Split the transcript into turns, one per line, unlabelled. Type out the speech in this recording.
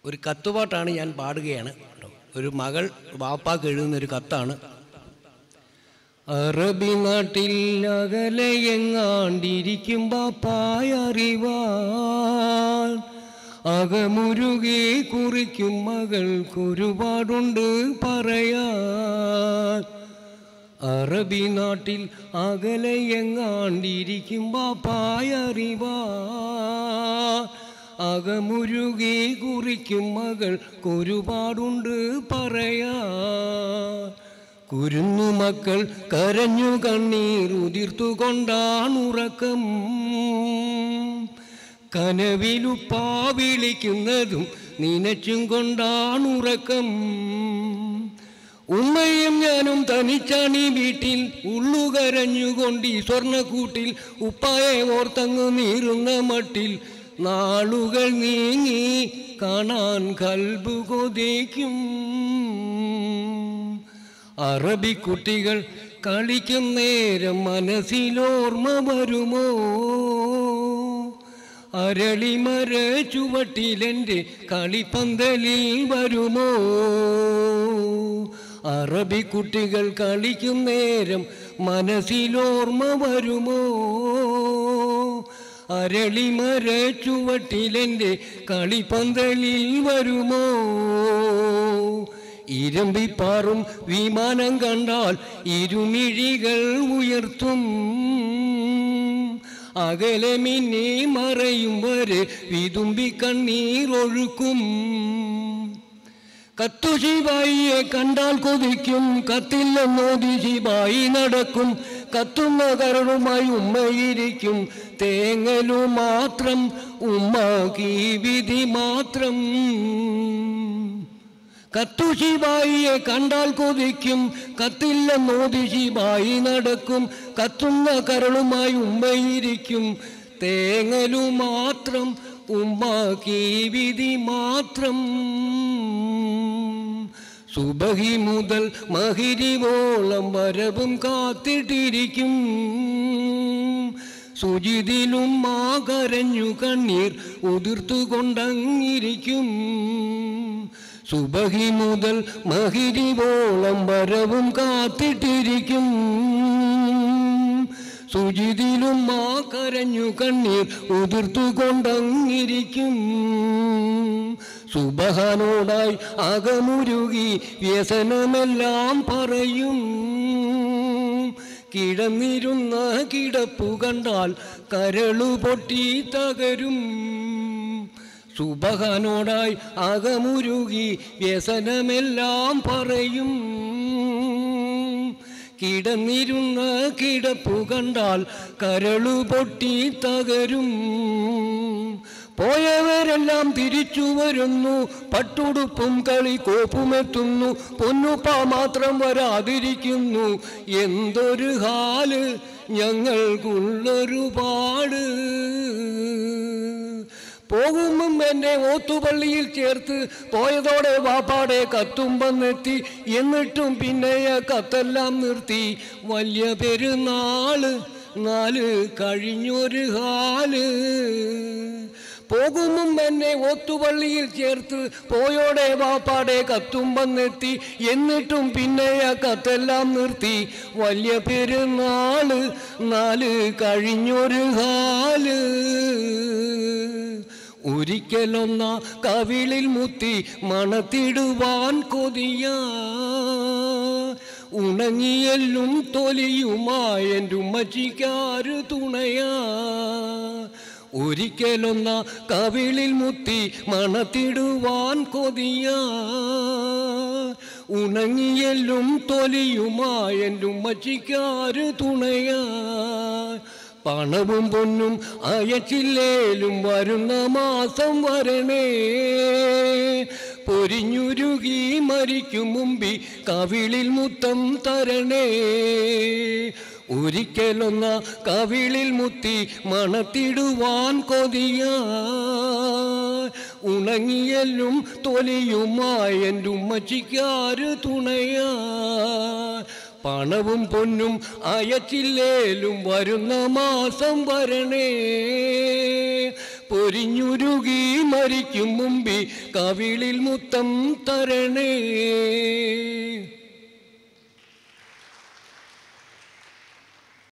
ഒരു കത്തുപാട്ടാണ് ഞാൻ പാടുകയാണ് കേട്ടോ. ഒരു മകൾ വാപ്പാക്ക് എഴുതുന്ന ഒരു കത്താണ് അറബി നാട്ടിൽ അകലെയെങ്ങാണ്ടിരിക്കും ബാപ്പായറിവാൻ അകമുരുകെ കുറിക്കും മകൾക്കൊരുപാടുണ്ട് പറയാൻ അറബി നാട്ടിൽ അകലെയെങ്ങാണ്ടിരിക്കും ബാപ്പായറിവാ അകമുരുകെ കുറിക്കും മകൾക്കൊരുപാടുണ്ട് പറയാ കുരുന്നു മക്കൾ കരഞ്ഞു കണ്ണീർ ഉതിർത്തു കൊണ്ടാണുറക്കം കനവിലുപ്പാ വിളിക്കുന്നതും നനച്ചും കൊണ്ടാണുറക്കം ഉമ്മയും ഞാനും തനിച്ചാണീ വീട്ടിൽ ഉള്ളുകരഞ്ഞുകൊണ്ട് ഈ സ്വർണ്ണക്കൂട്ടിൽ ഉപ്പായെ ഓർത്തങ്ങു നീറുന്ന മട്ടിൽ നാളുകൾ നീങ്ങി കാണാൻ കൽബു കൊതിക്കും അറബി കുട്ടികൾ കളിക്കും നേരം മനസ്സിലോർമ്മ വരുമോ അരളിമര ചുവട്ടിലെൻ്റെ കളിപ്പന്തലിൽ വരുമോ അറബി കുട്ടികൾ കളിക്കും നേരം മനസ്സിലോർമ്മ വരുമോ അരളിമര ചുവട്ടിലെൻ്റെ കളിപ്പന്തലിൽ വരുമോ ഇരമ്പിപ്പാറും വിമാനം കണ്ടാൽ ഇരുമിഴികൾ ഉയർത്തും അകലെ മിന്നി മറയും വരെ വിതുമ്പി കണ്ണീരൊഴുക്കും കത്തുശിവായിയെ കണ്ടാൽ കൊതിക്കും കത്തില്ലെന്നോതി ശിവായി നടക്കും കത്തുന്ന കരളുമായി ഉമ്മയിരിക്കും തേങ്ങലു മാത്രം ഉമ്മാക്കി വിധി മാത്രം കത്തുശിവായിയെ കണ്ടാൽ കൊതിക്കും കത്തില്ലെന്നോതി ശിവായി നടക്കും കത്തുന്ന കരളുമായി ഉമ്മയിരിക്കും തേങ്ങലു മാത്രം ഉമ്മാക്കി വിധി മാത്രം സുബഹി മുതൽ മഹിരിവോളം വരവും കാത്തിട്ടിരിക്കും സുജിതിലും മാ കരഞ്ഞു കണ്ണീർ ഉതിർത്തുകൊണ്ടങ്ങിരിക്കും സുബഹി മുതൽ മഹിരിവോളം വരവും കാത്തിട്ടിരിക്കും സുജിതിലും മാ കരഞ്ഞു കണ്ണീർ ഉതിർത്തുകൊണ്ടങ്ങിരിക്കും സുബഹാനോടായി അകമുരുകി വ്യസനമെല്ലാം പറയും കിടന്നിരുന്ന കിടപ്പു കണ്ടാൽ കരളു പൊട്ടി തകരും സുബഹാനോടായി അകമുരുകി വ്യസനമെല്ലാം പറയും കിടന്നിരുന്ന കിടപ്പു കണ്ടാൽ കരളു പൊട്ടി തകരും പോയവരെല്ലാം തിരിച്ചു വരുന്നു പട്ടുടുപ്പും കളി കോപ്പുമെത്തുന്നു പൊന്നുപ്പ മാത്രം വരാതിരിക്കുന്നു എന്തൊരു ഹാല് ഞങ്ങൾക്കുള്ളൊരു പാട് പോകുമ്പം എന്നെ ഓത്തുപള്ളിയിൽ ചേർത്ത് പോയതോടെ വാപ്പാടെ കത്തും വന്നെത്തി എന്നിട്ടും പിന്നെ ആ കത്തെല്ലാം നിർത്തി വലിയ പെരുന്നാള് നാല് കഴിഞ്ഞൊരു ഹാല് പോകുമ്പം എന്നെ ഒത്തുപള്ളിയിൽ ചേർത്ത് പോയോടെ വാപ്പാടെ കത്തും വന്നെത്തി എന്നിട്ടും പിന്നെ ആ കത്തെല്ലാം നിർത്തി വലിയ പെരുന്നാള് നാല് കഴിഞ്ഞൊരു ഹാല് ഒരിക്കലൊന്ന കവിളിൽ മുത്തി മണത്തിടുവാൻ കൊതിയ ഉണങ്ങിയെല്ലും തൊലിയുമായ എൻ്റെ ഉമ്മച്ചിക്കാര് തുണയാ ഒരിക്കലൊന്ന കവിളിൽ മുത്തി മണത്തിടുവാൻ കൊതിയ ഉണങ്ങിയെല്ലും തൊലിയുമായ എൻ്റെ ഉമ്മച്ചിക്കാര് തുണയാ പണവും പൊന്നും അയച്ചില്ലേലും വരുന്ന മാസം വരണേ പൊരിഞ്ഞുരുകി മരിക്കും മുമ്പി കവിളിൽ മുത്തം തരണേ ഒരിക്കലൊന്ന കവിളിൽ മുത്തി മണത്തിടുവാൻ കൊതിയ ഉണങ്ങിയെല്ലും തൊലിയുമായ എൻ്റെ ഉമ്മച്ചിക്കാര് തുണയാ പണവും പൊന്നും അയച്ചില്ലേലും വരുന്ന മാസം വരണേ പൊരിഞ്ഞുരുകി മരിക്കും മുമ്പി കവിളിൽ മുത്തം തരണേ